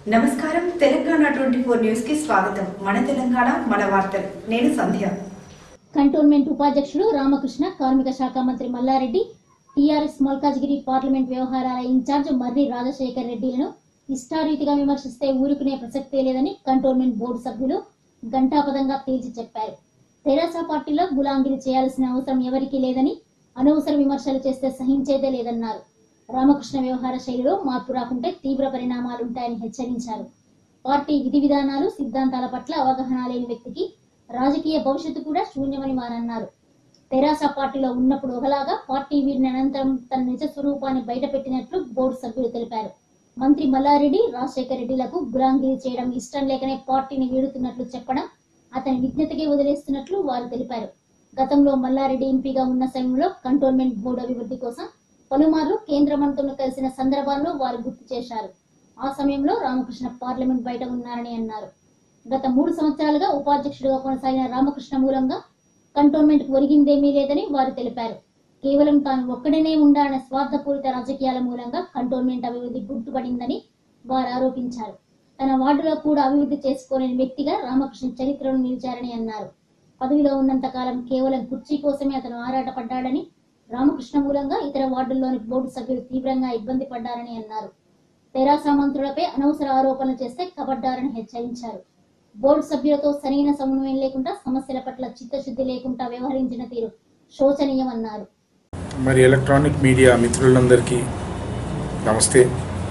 నమస్కారం Telangana twenty four news కి స్వాగతం మన తెలంగాణ మన వార్తలు నేను సంధ్య కంటోన్మెంట్ ఉపాధ్యక్షుడు రామకృష్ణ కార్మిక శాఖ మంత్రి మల్లారెడ్డి టీఆర్ఎస్ మల్కాజ్గిరి పార్లమెంట్ వ్యవహారాల ఇన్ఛార్జ్ మర్రి రాజశేఖర్ రెడ్డిలను ఇష్టారీతిగా విమర్శిస్తే ఊరుకునే ప్రసక్తే లేదని కంటోన్మెంట్ బోర్డు సభ్యులు ఘంటాపదంగా తేల్చి చెప్పారు తెరాస పార్టీలో గులాంగిరి చేయాల్సిన అవసరం ఎవరికీ లేదని అనవసర విమర్శలు చేస్తే సహించేదే లేదన్నారు రామకృష్ణ వ్యవహార శైలిలో మార్పు రాకుంటే తీవ్ర పరిణామాలుంటాయని హెచ్చరించారు పార్టీ విధి విధానాలు సిద్ధాంతాల పట్ల అవగాహన లేని వ్యక్తికి రాజకీయ భవిష్యత్తు కూడా శూన్యమని వారన్నారు తెరాస పార్టీలో ఉన్నప్పుడు ఒకలాగా పార్టీ వీడిన అనంతరం తన నిజ స్వరూపాన్ని బయటపెట్టినట్లు బోర్డు సభ్యులు తెలిపారు మంత్రి మల్లారెడ్డి రాజశేఖర రెడ్డిలకు గులాంగిరి చేయడం ఇష్టం లేకనే పార్టీని వీడుతున్నట్లు చెప్పడం అతని విజ్ఞతకే వదిలేస్తున్నట్లు వారు తెలిపారు గతంలో మల్లారెడ్డి ఎంపీగా ఉన్న సమయంలో కంటోన్మెంట్ బోర్డు అభివృద్ధి కోసం పలుమార్లు కేంద్ర మంత్రులను కలిసిన సందర్భాల్లో వారు గుర్తు చేశారు ఆ సమయంలో రామకృష్ణ పార్లమెంట్ బయట ఉన్నారని అన్నారు గత మూడు సంవత్సరాలుగా ఉపాధ్యక్షుడిగా కొనసాగిన రామకృష్ణ మూలంగా కంటోన్మెంట్ కు ఒరిగిందేమీ లేదని వారు తెలిపారు కేవలం తాను ఒక్కడనే ఉండాలనే స్వార్థపూరిత రాజకీయాల మూలంగా కంటోన్మెంట్ అభివృద్ధి గుర్తుపడిందని వారు ఆరోపించారు తన వార్డులో కూడా అభివృద్ధి చేసుకోలేని వ్యక్తిగా రామకృష్ణ చరిత్రను నిలిచారని అన్నారు పదవిలో ఉన్నంత కాలం కేవలం కుర్చీ కోసమే అతను ఆరాటపడ్డాడని రామకృష్ణ మూలంగా ఇతర వార్డుల్లోని బోర్డు సభ్యులు తీవ్రంగా ఇబ్బంది పడ్డారని అన్నారు తెరాస మంత్రులపై అనవసర ఆరోపణలు చేస్తే కబడ్డారని హెచ్చరించారు బోర్డు సభ్యులతో సరైన సమన్వయం లేకుండా సమస్యల పట్ల చిత్తశుద్ధి లేకుండా వ్యవహరించిన తీరు శోచనీయమన్నారు మరి ఎలక్ట్రానిక్ మీడియా మిత్రులందరికీ నమస్తే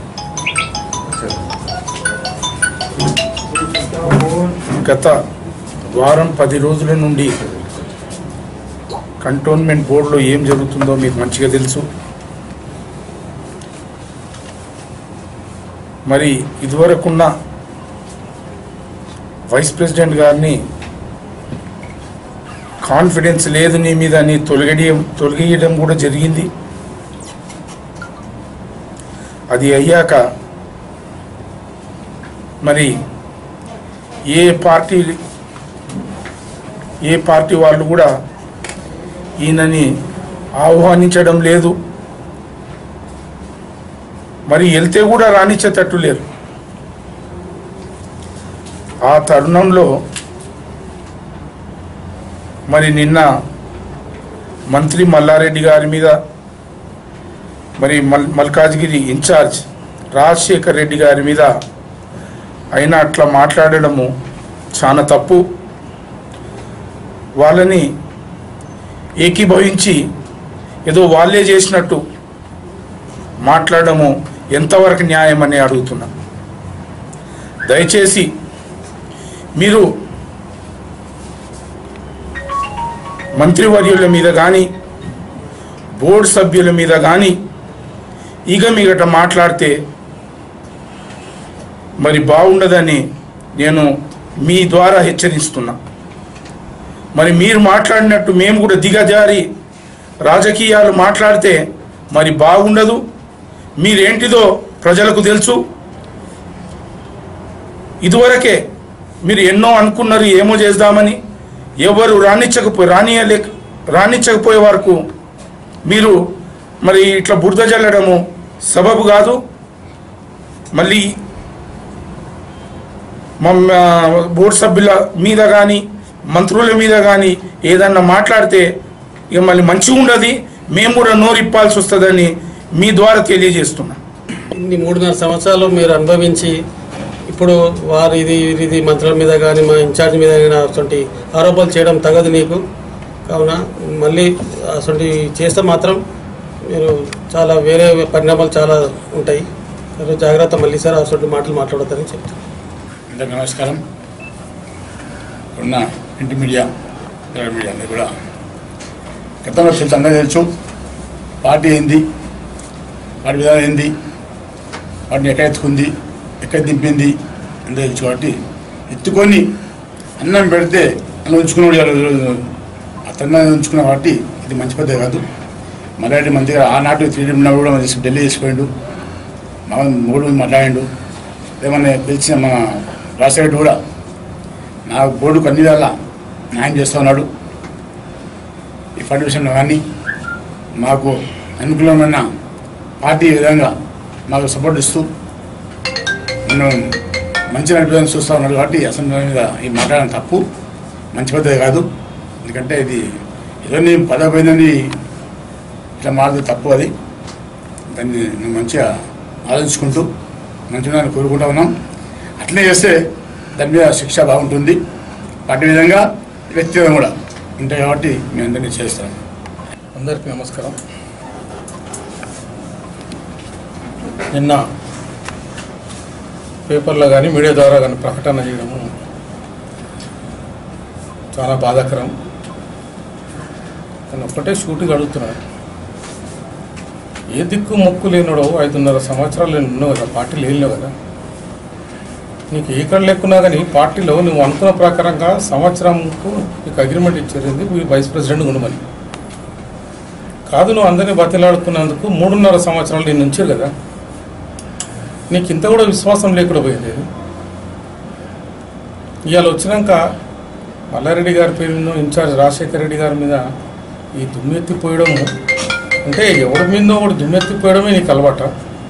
గత వారం పది రోజుల నుండి కంటోన్మెంట్ బోర్డులో ఏం జరుగుతుందో మీకు మంచిగా తెలుసు మరి ఇదివరకున్న వైస్ ప్రెసిడెంట్ గారిని కాన్ఫిడెన్స్ లేదు నీ మీద అని తొలగడియం తొలగియడం కూడా జరిగింది అది అయ్యాక మరి ఏ పార్టీ ఏ పార్టీ వాళ్ళు కూడా ఈయనని ఆహ్వానించడం లేదు మరి వెళ్తే కూడా రానిచ్చేటట్టు లేరు ఆ తరుణంలో మరి నిన్న మంత్రి మల్లారెడ్డి గారి మీద మరి మల్ మల్కాజ్గిరి ఇన్ఛార్జ్ రాజశేఖర్ రెడ్డి గారి మీద అయినా అట్లా మాట్లాడడము చాలా తప్పు వాళ్ళని ఏకీభవించి ఏదో వాళ్ళే చేసినట్టు మాట్లాడము ఎంతవరకు న్యాయం అని అడుగుతున్నా దయచేసి మీరు మంత్రివర్యుల మీద కానీ బోర్డు సభ్యుల మీద కానీ ఇక మిగట మాట్లాడితే మరి బాగుండదని నేను మీ ద్వారా హెచ్చరిస్తున్నా మరి మీరు మాట్లాడినట్టు మేము కూడా దిగజారి రాజకీయాలు మాట్లాడితే మరి బాగుండదు మీరేంటిదో ప్రజలకు తెలుసు ఇదివరకే మీరు ఎన్నో అనుకున్నారు ఏమో చేద్దామని ఎవరు రాణించకపోయి రానియలేక రాణించకపోయే వరకు మీరు మరి ఇట్లా బురద జల్లడము సబబు కాదు మళ్ళీ మా బోర్డు సభ్యుల మీద కానీ మంత్రుల మీద కానీ ఏదన్నా మాట్లాడితే ఇక మళ్ళీ మంచిగా ఉండదు మేము కూడా నోరు ఇప్పాల్సి వస్తుందని మీ ద్వారా తెలియజేస్తున్నాం ఇన్ని మూడున్నర సంవత్సరాలు మీరు అనుభవించి ఇప్పుడు వారు ఇది ఇది మంత్రుల మీద కానీ మా ఇన్ఛార్జ్ మీద కానీ అటువంటి ఆరోపణలు చేయడం తగదు నీకు కావున మళ్ళీ అటువంటి చేస్తే మాత్రం మీరు చాలా వేరే పరిణామాలు చాలా ఉంటాయి కాబట్టి జాగ్రత్త మళ్ళీ సార్ అటువంటి మాటలు మాట్లాడతారని చెప్తాను అందరికీ నమస్కారం ఉన్న ఇంటి మీడియా ఇతర మీడియా అందరూ కూడా గతంలో తెలుసు అందరూ తెలుసు పార్టీ ఏంది పార్టీ విధానం ఏంది వాటిని ఎక్కడ ఎత్తుకుంది ఎక్కడ దింపింది అందరూ తెలుసు కాబట్టి ఎత్తుకొని అన్నం పెడితే అన్నం ఉంచుకున్న అతన్ని ఉంచుకున్న కాబట్టి ఇది మంచి పద్ధతి కాదు మరాఠీ మంత్రి గారు ఆనాటి త్రీ ఉన్నా కూడా మన తీసుకు ఢిల్లీ తీసుకుపోయిండు మా మూడు మాట్లాడిండు ఏమన్నా పిలిచిన మన రాజశేఖర్ కూడా నా బోర్డుకు అన్ని విధాలా న్యాయం చేస్తూ ఉన్నాడు ఈ ఫండ్ విషయంలో కానీ మాకు అనుకూలమైన పార్టీ విధంగా మాకు సపోర్ట్ ఇస్తూ నేను మంచి నడిపేదని చూస్తూ ఉన్నాడు కాబట్టి అసెంబ్లీ మీద ఈ మాట్లాడడం తప్పు మంచి పద్ధతి కాదు ఎందుకంటే ఇది ఏదో నేను పదవి పోయిందని ఇట్లా మాట్లాడితే తప్పు అది దాన్ని నువ్వు మంచిగా ఆలోచించుకుంటూ మంచిగా కోరుకుంటా ఉన్నాం అట్లనే చేస్తే దాని మీద శిక్ష బాగుంటుంది పార్టీ విధంగా వ్యక్తిగతం కూడా ఉంటాయి కాబట్టి మేము అందరినీ చేస్తాం అందరికీ నమస్కారం నిన్న పేపర్లో కానీ మీడియా ద్వారా కానీ ప్రకటన చేయడము చాలా బాధాకరం కానీ ఒక్కటే షూటింగ్ అడుగుతున్నాడు ఏ దిక్కు మొక్కు లేనుడో ఐదున్నర సంవత్సరాలు నేను ఉన్నావు కదా పార్టీలు వెళ్ళినావు కదా నీకు ఎక్కడ లేకున్నా కానీ పార్టీలో నువ్వు అనుకున్న ప్రకారంగా సంవత్సరంకు నీకు అగ్రిమెంట్ ఇచ్చేది వైస్ ప్రెసిడెంట్ ఉండమని కాదు నువ్వు అందరినీ బతిలాడుకున్నందుకు మూడున్నర సంవత్సరాలు నేను ఉంచారు కదా నీకు ఇంత కూడా విశ్వాసం లేకుండా పోయింది ఇవాళ వచ్చినాక మల్లారెడ్డి గారి పేరు మీద ఇన్ఛార్జ్ రాజశేఖర రెడ్డి గారి మీద ఈ దుమ్మెత్తిపోయడం అంటే ఎవరి మీద ఒకటి దుమ్మెత్తిపోయడమే నీకు అలవాట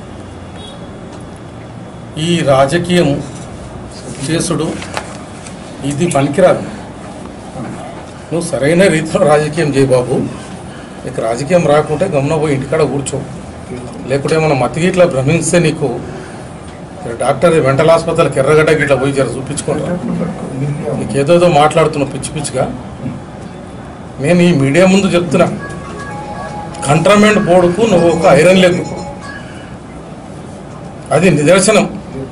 ఈ రాజకీయం చేసుడు ఇది పనికిరాదు నువ్వు సరైన రీతిలో రాజకీయం చేయి బాబు నీకు రాజకీయం రాకుంటే గమన పోయి ఇంటికాడ కూర్చో లేకుంటే మనం మతికి ఇట్లా భ్రమిస్తే నీకు ఇక్కడ డాక్టర్ మెంటల్ హాస్పిటల్కి ఎర్రగడ్డకి ఇట్లా పోయి జర చూపించుకుంటా నీకు ఏదోదో మాట్లాడుతున్నావు పిచ్చి పిచ్చిగా నేను ఈ మీడియా ముందు చెప్తున్నా కంట్రమెంట్ బోర్డుకు నువ్వు ఒక ఐరన్ లెగ్ అది నిదర్శనం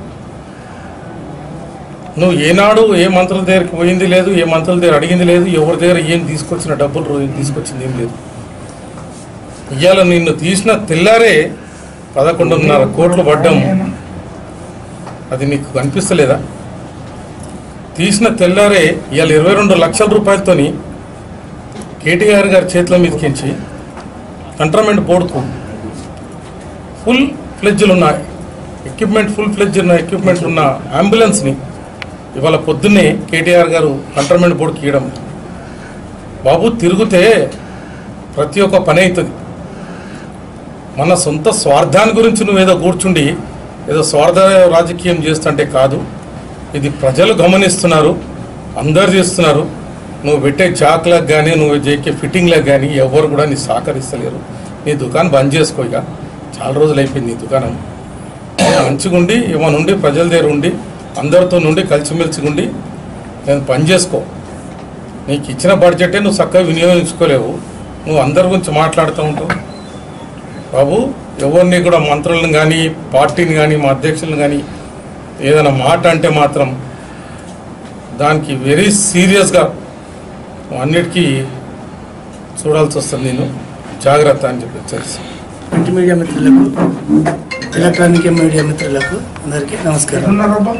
నువ్వు ఏనాడు ఏ మంత్రుల దగ్గరికి పోయింది లేదు ఏ మంత్రుల దగ్గర అడిగింది లేదు ఎవరి దగ్గర ఏం తీసుకొచ్చిన డబ్బులు రోజు తీసుకొచ్చింది ఏం లేదు ఇవాళ నిన్ను తీసిన తెల్లారే పదకొండున్నర కోట్లు పడ్డం అది నీకు కనిపిస్తలేదా తీసిన తెల్లారే ఇవాళ ఇరవై రెండు లక్షల రూపాయలతోని కేటీఆర్ గారి చేతిలో మీదకించి కంట్రమెంట్ బోర్డుకు ఫుల్ ఫ్లెడ్జ్లు ఉన్న ఎక్విప్మెంట్ ఫుల్ ఫ్లెడ్జ్ ఉన్న ఎక్విప్మెంట్ ఉన్న అంబులెన్స్ని ఇవాళ పొద్దున్నే కేటీఆర్ గారు కంట్రమెంట్ బోర్డుకి ఇవ్వడం బాబు తిరిగితే ప్రతి ఒక్క పని అవుతుంది మన సొంత స్వార్థాన్ని గురించి నువ్వేదో కూర్చుండి ఏదో స్వార్థ రాజకీయం చేస్తుంటే కాదు ఇది ప్రజలు గమనిస్తున్నారు అందరు చేస్తున్నారు నువ్వు పెట్టే చాక్లకు కానీ నువ్వు చేకే ఫిట్టింగ్లకు కానీ ఎవరు కూడా నీ సహకరిస్తలేరు నీ దుకాణం బంద్ చేసుకో ఇక చాలా రోజులు అయిపోయింది నీ దుకాణం మంచిగుండి ఏమైనా ఉండి ప్రజల దగ్గర ఉండి అందరితో నుండి కలిసిమెలిసి ఉండి నేను పని చేసుకో నీకు ఇచ్చిన బడ్జెటే నువ్వు చక్కగా వినియోగించుకోలేవు నువ్వు అందరి గురించి మాట్లాడుతూ ఉంటావు బాబు ఎవరిని కూడా మంత్రులను కానీ పార్టీని కానీ మా అధ్యక్షులను కానీ ఏదైనా మాట అంటే మాత్రం దానికి వెరీ సీరియస్గా అన్నిటికీ చూడాల్సి వస్తుంది నేను జాగ్రత్త అని చెప్పి తెలుసు ప్రింట్ మీడియా మిత్రులకు ఎలక్ట్రానిక్ మీడియా మిత్రులకు అందరికీ నమస్కారం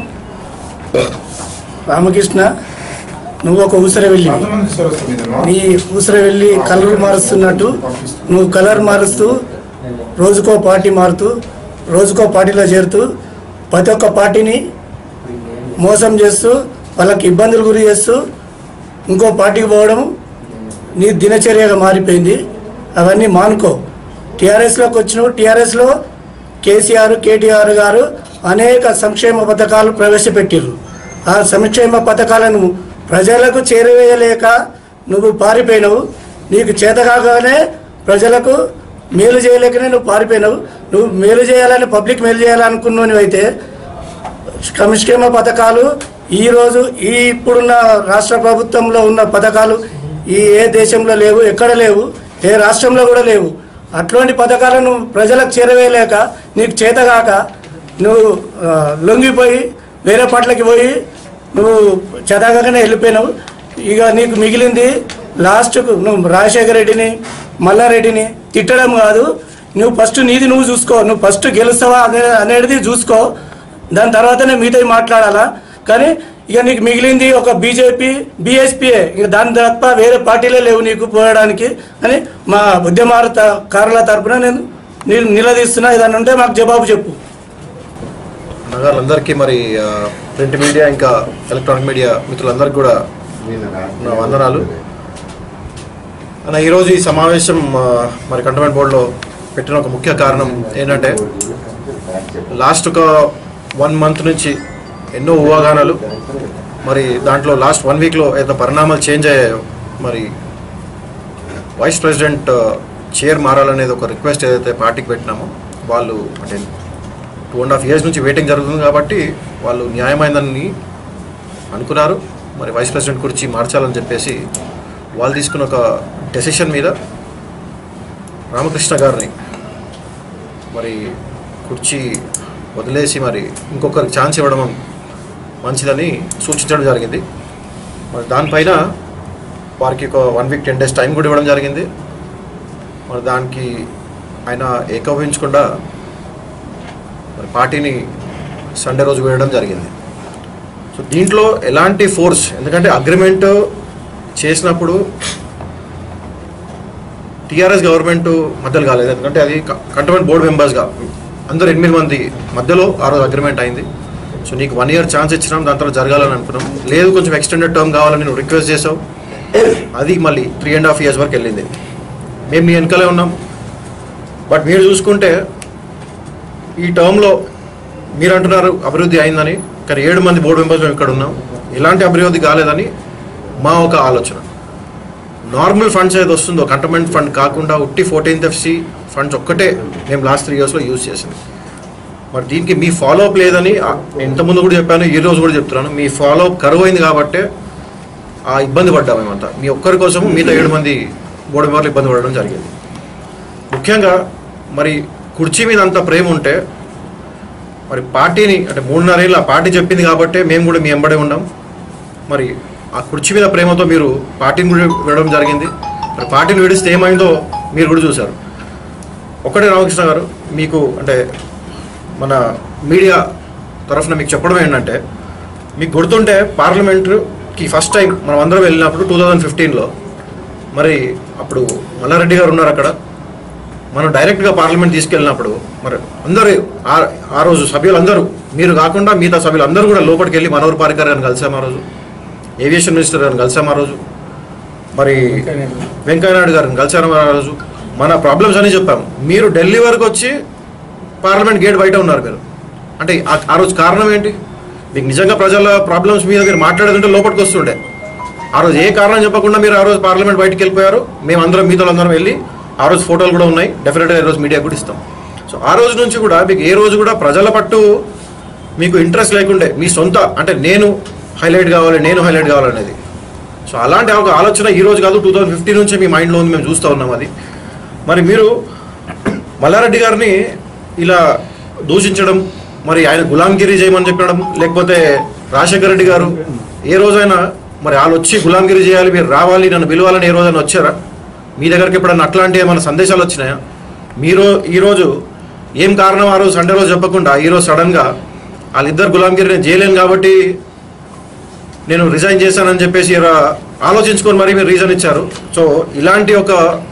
రామకృష్ణ నువ్వు ఒక ఊసర వెళ్ళి నీ ఊసర వెళ్ళి కలర్ మారుస్తున్నట్టు నువ్వు కలర్ మారుస్తూ రోజుకో పార్టీ మారుతూ రోజుకో పార్టీలో చేరుతూ ప్రతి ఒక్క పార్టీని మోసం చేస్తూ వాళ్ళకి ఇబ్బందులు గురి చేస్తూ ఇంకో పార్టీకి పోవడం నీ దినచర్యగా మారిపోయింది అవన్నీ మానుకో టీఆర్ఎస్లోకి వచ్చినావు టీఆర్ఎస్లో కేసీఆర్ కేటీఆర్ గారు అనేక సంక్షేమ పథకాలు ప్రవేశపెట్టారు ఆ సంక్షేమ పథకాలను ప్రజలకు చేరవేయలేక నువ్వు పారిపోయినావు నీకు చేతకాగానే ప్రజలకు మేలు చేయలేకనే నువ్వు పారిపోయినావు నువ్వు మేలు చేయాలని పబ్లిక్ మేలు చేయాలనుకున్నావు అయితే సంక్షేమ పథకాలు ఈరోజు ఈ ఇప్పుడున్న రాష్ట్ర ప్రభుత్వంలో ఉన్న పథకాలు ఈ ఏ దేశంలో లేవు ఎక్కడ లేవు ఏ రాష్ట్రంలో కూడా లేవు అటువంటి పథకాలను ప్రజలకు చేరవేయలేక నీకు చేతగాక నువ్వు ఆ, లొంగిపోయి వేరే పాటలకి పోయి నువ్వు చేతగానే వెళ్ళిపోయినావు ఇక నీకు మిగిలింది లాస్ట్కు నువ్వు రాజశేఖర రెడ్డిని మల్లారెడ్డిని తిట్టడం కాదు నువ్వు ఫస్ట్ నీది నువ్వు చూసుకో నువ్వు ఫస్ట్ గెలుస్తావా అనే అనేది చూసుకో దాని తర్వాతనే మీతో మాట్లాడాలా కానీ ఇక నీకు మిగిలింది ఒక బీజేపీ బీఎస్పీఏ ఇక దాని తప్ప వేరే పార్టీలే లేవు నీకు పోయడానికి అని మా ఉద్యమకారుల తరపున నేను నిల్- నిలదీస్తున్నా ఏదన్నా ఉంటే మాకు జవాబు చెప్పు నగరాలందరికీ మరి ఆ, ప్రింట్ మీడియా ఇంకా ఎలక్ట్రానిక్ మీడియా మిత్రులందరికీ కూడా నా వందనాలు అన్న ఈరోజు ఈ సమావేశం ఆ, మరి కంటోన్మెంట్ బోర్డులో పెట్టిన ఒక ముఖ్య కారణం ఏంటంటే లాస్ట్ ఒక వన్ మంత్ నుంచి ఎన్నో ఊహాగానాలు మరి దాంట్లో లాస్ట్ వన్ వీక్లో ఏదైతే పరిణామాలు చేంజ్ అయ్యాయో మరి వైస్ ప్రెసిడెంట్ చైర్ మారాలనేది ఒక రిక్వెస్ట్ ఏదైతే పార్టీకి పెట్టినామో వాళ్ళు అంటే టూ అండ్ హాఫ్ ఇయర్స్ నుంచి వెయిటింగ్ జరుగుతుంది కాబట్టి వాళ్ళు న్యాయమైందని అనుకున్నారు మరి వైస్ ప్రెసిడెంట్ కుర్చీ మార్చాలని చెప్పేసి వాళ్ళు తీసుకున్న ఒక డెసిషన్ మీద రామకృష్ణ గారిని మరి కుర్చీ వదిలేసి మరి ఇంకొకరికి ఛాన్స్ ఇవ్వడం మంచిదని సూచించడం జరిగింది మరి దానిపైన వారికి ఒక one week ten days time కూడా ఇవ్వడం జరిగింది మరి దానికి ఆయన ఏకీభవించకుండా మరి పార్టీని సండే రోజు వేయడం జరిగింది సో దీంట్లో ఎలాంటి ఫోర్స్ ఎందుకంటే అగ్రిమెంట్ చేసినప్పుడు టీఆర్ఎస్ గవర్నమెంట్ మధ్యలో కాలేదు ఎందుకంటే అది కంటోన్మెంట్ బోర్డు మెంబర్స్గా అందరు ఎనిమిది మంది మధ్యలో ఆ రోజు అగ్రిమెంట్ అయింది సో నీకు వన్ ఇయర్ ఛాన్స్ ఇచ్చినాం దాని తర్వాత జరగాలని అనుకున్నాం లేదు కొంచెం ఎక్స్టెండెడ్ టర్మ్ కావాలని నువ్వు రిక్వెస్ట్ చేసావు అది మళ్ళీ త్రీ అండ్ హాఫ్ ఇయర్స్ వరకు వెళ్ళింది మేము మీ వెనకలే ఉన్నాం బట్ మీరు చూసుకుంటే ఈ టర్మ్లో మీరు అంటున్నారు అభివృద్ధి అయిందని కానీ ఏడు మంది బోర్డు మెంబర్స్ మేము ఇక్కడ ఉన్నాం ఎలాంటి అభివృద్ధి కాలేదని మా ఒక ఆలోచన నార్మల్ ఫండ్స్ ఏది వస్తుందో కంటోన్మెంట్ ఫండ్ కాకుండా ఉట్టి ఫోర్టీన్త్ ఎఫ్సి ఫండ్స్ ఒక్కటే మేము లాస్ట్ త్రీ ఇయర్స్లో యూజ్ చేసింది మరి దీనికి మీ ఫాలో అప్ లేదని ఆ, నేను ఇంతకుముందు కూడా చెప్పాను ఈ రోజు కూడా చెప్తున్నాను మీ ఫాలో అప్ కరువు అయింది కాబట్టే ఆ ఇబ్బంది పడ్డాం మేమంతా మీ ఒక్కరి కోసం మిగతా ఏడు మంది బోర్డు మెంబర్లు ఇబ్బంది పడడం జరిగింది ముఖ్యంగా మరి కుర్చీ మీద అంత ప్రేమ ఉంటే మరి పార్టీని అంటే మూడున్నరేళ్ళు ఆ పార్టీ చెప్పింది కాబట్టే మేము కూడా మీ ఎంబడే ఉన్నాం మరి ఆ కుర్చీ మీద ప్రేమతో మీరు పార్టీని కూడా విడడం జరిగింది మరి పార్టీని విడిస్తే ఏమైందో మీరు కూడా చూశారు ఒకటే రామకృష్ణ గారు మీకు అంటే మన మీడియా తరఫున మీకు చెప్పడం ఏంటంటే మీకు గుర్తుంటే పార్లమెంటుకి ఫస్ట్ టైం మనం అందరం వెళ్ళినప్పుడు టూ థౌజండ్ ఫిఫ్టీన్లో మరి అప్పుడు మల్లారెడ్డి గారు ఉన్నారు అక్కడ మనం డైరెక్ట్గా పార్లమెంట్ తీసుకెళ్ళినప్పుడు మరి అందరూ ఆ- ఆ రోజు సభ్యులందరూ మీరు కాకుండా మిగతా సభ్యులందరూ కూడా లోపలికి వెళ్ళి మనోహర్ పారికర్ గారిని కలిసాం ఆ రోజు ఏవియేషన్ మినిస్టర్ గారిని కలిసాం ఆ రోజు మరి వెంకయ్యనాయుడు గారిని కలిసారు ఆ రోజు మన ప్రాబ్లమ్స్ అని చెప్పాము మీరు ఢిల్లీ వరకు వచ్చి పార్లమెంట్ గేట్ బయట ఉన్నారు మీరు అంటే ఆ- ఆ రోజు కారణం ఏంటి మీకు నిజంగా ప్రజల ప్రాబ్లమ్స్ మీద మీరు మాట్లాడేదంటే లోపలికి వస్తుండే ఆ రోజు ఏ కారణం చెప్పకుండా మీరు ఆ రోజు పార్లమెంట్ బయటికి వెళ్ళిపోయారు మేము అందరం మీతో అందరం వెళ్ళి ఆ రోజు ఫోటోలు కూడా ఉన్నాయి డెఫినెట్గా ఈ రోజు మీడియా కూడా ఇస్తాం సో ఆ రోజు నుంచి కూడా మీకు ఏ రోజు కూడా ప్రజల పట్టు మీకు ఇంట్రెస్ట్ లేకుండే మీ సొంత అంటే నేను హైలైట్ కావాలి నేను హైలైట్ కావాలనేది సో అలాంటి ఒక ఆలోచన ఈ రోజు కాదు టూ థౌజండ్ ఫిఫ్టీన్ నుంచి మీ మైండ్లో ఉంది మేము చూస్తూ ఉన్నాం అది మరి మీరు మల్లారెడ్డి గారిని ఇలా దూషించడం మరి ఆయన గులాంగిరి చేయమని చెప్పడం లేకపోతే రాజశేఖర రెడ్డి గారు ఏ రోజైనా మరి వాళ్ళు వచ్చి గులాంగిరి చేయాలి మీరు రావాలి నన్ను పిలవాలని ఏ రోజైనా వచ్చారా మీ దగ్గరికి ఎప్పుడన్నా అట్లాంటి ఏమైనా సందేశాలు వచ్చినాయా మీరు ఈరోజు ఏం కారణం ఆ రోజు సండే రోజు చెప్పకుండా ఈరోజు సడన్గా వాళ్ళిద్దరు గులాంగిరి నేను చేయలేను కాబట్టి నేను రిజైన్ చేశానని చెప్పేసి ఇలా ఆలోచించుకొని మరి మీరు రీజన్ ఇచ్చారు సో ఇలాంటి ఒక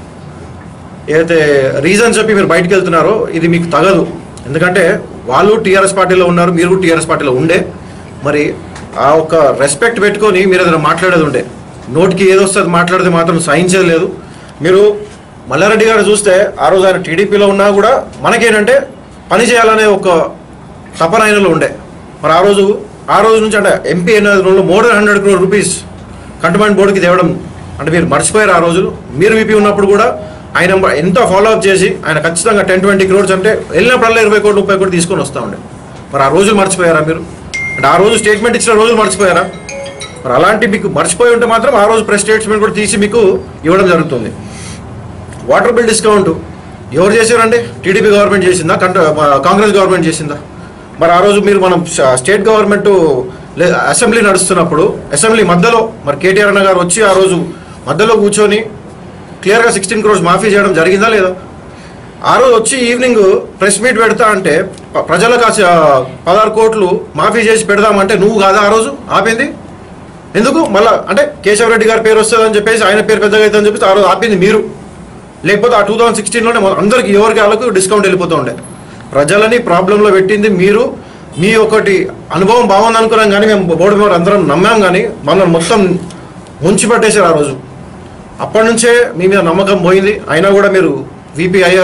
ఏదైతే రీజన్ చెప్పి మీరు బయటకు వెళ్తున్నారో ఇది మీకు తగదు ఎందుకంటే వాళ్ళు టీఆర్ఎస్ పార్టీలో ఉన్నారు మీరు కూడా టీఆర్ఎస్ పార్టీలో ఉండే మరి ఆ ఒక రెస్పెక్ట్ పెట్టుకొని మీరు ఏదైనా మాట్లాడేది ఉండే నోటికి ఏదొస్తుంది మాట్లాడితే మాత్రం సహించేది లేదు మీరు మల్లారెడ్డి గారు చూస్తే ఆ రోజు ఆయన టీడీపీలో ఉన్నా కూడా మనకేంటంటే పని చేయాలనే ఒక తపన ఆయనలో ఉండే మరి ఆ రోజు ఆ రోజు నుంచి అంటే ఎంపీ ఎన్నో more than hundred crore rupees cantonment బోర్డుకి తేవడం అంటే మీరు మర్చిపోయారు ఆ రోజులు మీరు వీపీ ఉన్నప్పుడు కూడా ఆయన ఎంత ఫాలో అప్ చేసి ఆయన ఖచ్చితంగా టెన్ ట్వంటీ క్రోర్స్ అంటే వెళ్ళినప్పుడల్లా ఇరవై కోట్లు ముప్పై కోట్లు తీసుకొని వస్తూ ఉండే మరి ఆ రోజులు మర్చిపోయారా మీరు అంటే ఆ రోజు స్టేట్మెంట్ ఇచ్చిన రోజులు మర్చిపోయారా మరి అలాంటి మీకు మర్చిపోయి ఉంటే మాత్రం ఆ రోజు ప్రెస్ స్టేట్మెంట్ కూడా తీసి మీకు ఇవ్వడం జరుగుతుంది వాటర్ బిల్ డిస్కౌంట్ ఎవరు చేశారండి టీడీపీ గవర్నమెంట్ చేసిందా కంట కాంగ్రెస్ గవర్నమెంట్ చేసిందా మరి ఆ రోజు మీరు మనం స్ట- స్టేట్ గవర్నమెంట్ లే- అసెంబ్లీ నడుస్తున్నప్పుడు అసెంబ్లీ మధ్యలో మరి కేటీఆర్ అన్న గారు వచ్చి ఆ రోజు మధ్యలో కూర్చొని క్లియర్గా సిక్స్టీన్ క్రోర్స్ మాఫీ చేయడం జరిగిందా లేదా ఆ రోజు వచ్చి ఈవినింగ్ ప్రెస్ మీట్ పెడతా అంటే ప- ప్రజలకు ఆ స- పదహారు కోట్లు మాఫీ చేసి పెడదామంటే నువ్వు కాదా ఆ రోజు ఆపింది ఎందుకు మళ్ళా అంటే కేశవరెడ్డి గారి పేరు వస్తుందని చెప్పేసి ఆయన పేరు పెద్దగా అవుతుందని చెప్పేసి ఆ రోజు ఆపింది మీరు లేకపోతే ఆ టూ థౌజండ్ సిక్స్టీన్లోనే అందరికి ఎవరికి వాళ్ళకు డిస్కౌంట్ వెళ్ళిపోతూ ఉండే ప్రజలని ప్రాబ్లంలో పెట్టింది మీరు మీ ఒకటి అనుభవం బాగుంది అనుకున్నాం కానీ మేము బోర్డు మెంబర్ అందరం నమ్మాం కానీ మనల్ని మొత్తం ముంచి పట్టేశారు ఆ రోజు అప్పటి నుంచే మీ మీద నమ్మకం పోయింది అయినా కూడా మీరు వీపీ అయ్యారు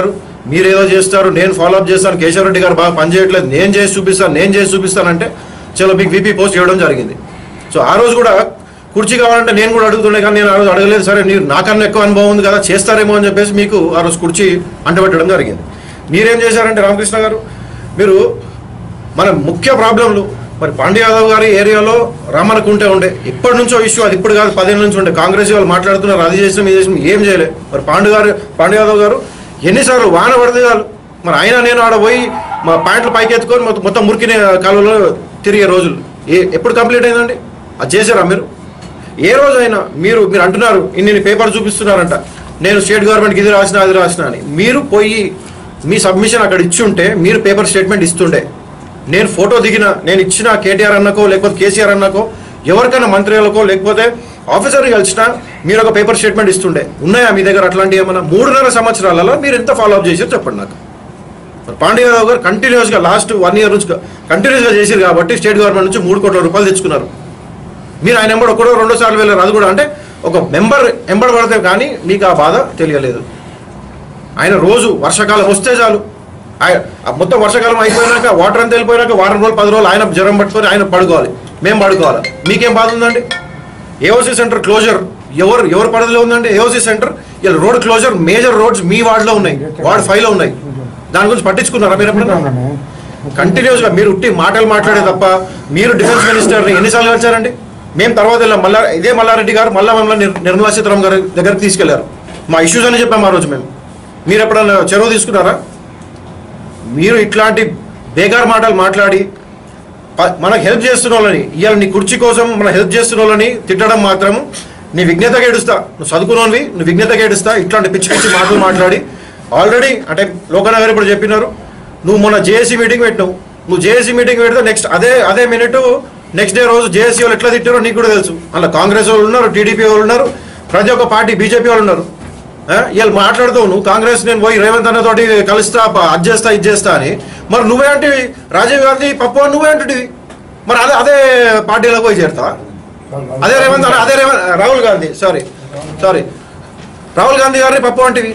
మీరేదో చేస్తారు నేను ఫాలో అప్ చేస్తాను కేశవ రెడ్డి గారు బాగా పనిచేయట్లేదు నేను చేసి చూపిస్తాను నేను చేసి చూపిస్తానంటే చలో మీకు వీపీ పోస్ట్ చేయడం జరిగింది సో ఆ రోజు కూడా కుర్చీ కావాలంటే నేను కూడా అడుగుతుండే కానీ నేను ఆ రోజు అడగలేదు సరే మీరు నాకన్నా ఎక్కువ అనుభవం ఉంది కదా చేస్తారేమో అని చెప్పేసి మీకు ఆ రోజు కుర్చీ అంటబెట్టడం జరిగింది మీరేం చేశారంటే రామకృష్ణ గారు మీరు మన ముఖ్య ప్రాబ్లంలు మరి పాండ్య యాదవ్ గారి ఏరియాలో రామనకుంటే ఉండే ఇప్పటి నుంచో ఇష్యూ అది ఇప్పుడు కాదు పదేళ్ళ నుంచి ఉండే కాంగ్రెస్ వాళ్ళు మాట్లాడుతున్నారు అది చేసిన ఇది చేసిన ఏం చేయలే మరి పాండు గారు పాండ్య యాదవ్ గారు ఎన్నిసార్లు వాన పడితే చాలు మరి ఆయన నేను ఆడ పోయి మా ప్యాంట్లు పైకి ఎత్తుకొని మొత్తం- మొత్తం మురికిన కాలంలో తిరిగే రోజులు ఏ ఎప్పుడు కంప్లీట్ అయిందండి అది చేశారా మీరు ఏ రోజైనా మీరు మీరు అంటున్నారు ఇన్ని పేపర్ చూపిస్తున్నారంట నేను స్టేట్ గవర్నమెంట్కి ఇది రాసిన అది రాసిన అని మీరు పోయి మీ సబ్మిషన్ అక్కడ ఇచ్చి ఉంటే మీరు పేపర్ స్టేట్మెంట్ ఇస్తుండే నేను ఫోటో దిగిన నేను ఇచ్చిన కేటీఆర్ అన్నకో లేకపోతే కేసీఆర్ అన్నకో ఎవరికైనా మంత్రులకో లేకపోతే ఆఫీసర్ని కలిసినా మీరు ఒక పేపర్ స్టేట్మెంట్ ఇస్తుండే ఉన్నాయా మీ దగ్గర అట్లాంటి ఏమన్నా మూడున్నర సంవత్సరాలలో మీరు ఎంత ఫాలో అప్ చేశారు చెప్పండి నాకు మరి పాండ్య యాదవ్ గారు కంటిన్యూస్గా లాస్ట్ వన్ ఇయర్ నుంచి కంటిన్యూస్గా చేశారు కాబట్టి స్టేట్ గవర్నమెంట్ నుంచి మూడు కోట్ల రూపాయలు తెచ్చుకున్నారు మీరు ఆయన ఎంబడి ఒకటో రెండో సార్లు వెళ్ళారు అది కూడా అంటే ఒక మెంబర్ ఎంబడి పడితే కానీ మీకు ఆ బాధ తెలియలేదు ఆయన రోజు వర్షాకాలం వస్తే చాలు ఆయన ఆ మొత్తం వర్షాకాలం అయిపోయినాక వాటర్ అంతా వెళ్ళిపోయినాక వారం రోజులు పది రోజులు ఆయన జ్వరం పట్టుకొని ఆయన పడుకోవాలి మేము పడుకోవాలి మీకేం బాధ ఉందండి ఏఓసీ సెంటర్ క్లోజర్ ఎవరు ఎవరు పరిధిలో ఉందండి ఏఓసీ సెంటర్ ఇలా రోడ్ క్లోజర్ మేజర్ రోడ్స్ మీ వార్డులో ఉన్నాయి వార్డ్ ఫైవ్ లో ఉన్నాయి దాని గురించి పట్టించుకున్నారా మీరు ఎప్పుడైనా కంటిన్యూస్ గా మీరు ఉట్టి మాటలు మాట్లాడే తప్ప మీరు డిఫెన్స్ మినిస్టర్ ఎన్నిసార్లు కలిసారండి మేము తర్వాత వెళ్ళాం మల్లా ఇదే మల్లారెడ్డి గారు మళ్ళా మమ్మల్ని నిర్- నిర్మలా సీతారామన్ గారి దగ్గరికి తీసుకెళ్లారు మా ఇష్యూస్ అని చెప్పాము ఆ రోజు మేము మీరు ఎప్పుడైనా చెరువు తీసుకున్నారా మీరు ఇట్లాంటి బేగార్ మాటలు మాట్లాడి ప- మనకు హెల్ప్ చేస్తున్న వాళ్ళని ఇవాళ నీ కుర్చీ కోసం మన హెల్ప్ చేస్తున్న వాళ్ళని తిట్టడం మాత్రం నీ విజ్ఞతగా ఏడుస్తా నువ్వు చదువుకున్నవి నువ్వు విజ్ఞతగా ఏడుస్తా ఇట్లాంటి పిచ్చి పిచ్చి మాటలు మాట్లాడి ఆల్రెడీ అంటే లోకనగర్ ఇప్పుడు చెప్పినారు నువ్వు మొన్న జేఏసీ మీటింగ్ పెట్టినావు నువ్వు జేఏసీ మీటింగ్ పెడితే నెక్స్ట్ అదే అదే మినిట్ నెక్స్ట్ డే రోజు జేఏసీ వాళ్ళు ఎట్లా తిట్టారో నీకు కూడా తెలుసు అలా కాంగ్రెస్ వాళ్ళు ఉన్నారు టీడీపీ వాళ్ళు ఉన్నారు ప్రతి ఒక్క పార్టీ బీజేపీ వాళ్ళు ఉన్నారు ఆ, ఇవాళ మాట్లాడుతావు నువ్వు కాంగ్రెస్ నేను పోయి రేవంత్ అన్న తోటి కలుస్తా ప- అది చేస్తా ఇది చేస్తా అని మరి నువ్వే అంటివి రాజీవ్ గాంధీ పప్పు అని నువ్వే అంటుడివి మరి అదే అదే పార్టీలో పోయి చేరుతావా అదే రేవంత్ అన్న అదే రేవంత్ రాహుల్ గాంధీ సారీ సారీ రాహుల్ గాంధీ గారిని పప్పు అంటివి